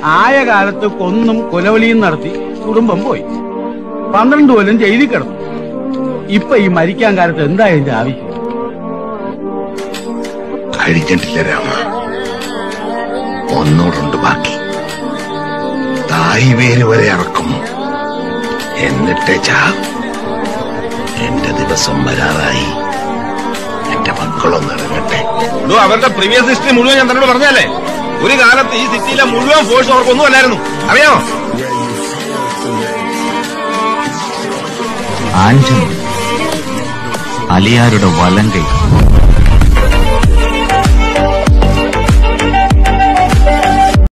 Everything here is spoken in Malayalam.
ആയ കാലത്ത് കൊന്നും കൊലവിളിയും നടത്തി കുടുംബം പോയി പന്ത്രണ്ട് കൊല്ലം ജയിലിൽ കിടന്നു ഇപ്പൊ ഈ മരിക്കാൻ കാലത്ത് എന്താ ഇതിന്റെ ആവശ്യം കഴിഞ്ഞിട്ടില്ല രാമ ഒന്നോടുണ്ട് ബാക്കി തായ് വേര് വരെ ഇറക്കും എന്നിട്ട് ചാകും എന്റെ ദിവസം വരാറായി എന്റെ മക്കളൊന്ന് ഇറങ്ങട്ടെ ഇതോ അവരുടെ പ്രീവിയസ് ഹിസ്റ്ററി മുഴുവൻ ഞാൻ തന്നോട് പറഞ്ഞല്ലേ ഒരു കാലത്ത് ഈ സിറ്റിയിലെ മുഴുവൻ ഫോഴ്സ് അവർക്കൊന്നും അല്ലായിരുന്നു അറിയാമോ ആഞ്ചലി അലിയാരുടെ വലങ്കൈ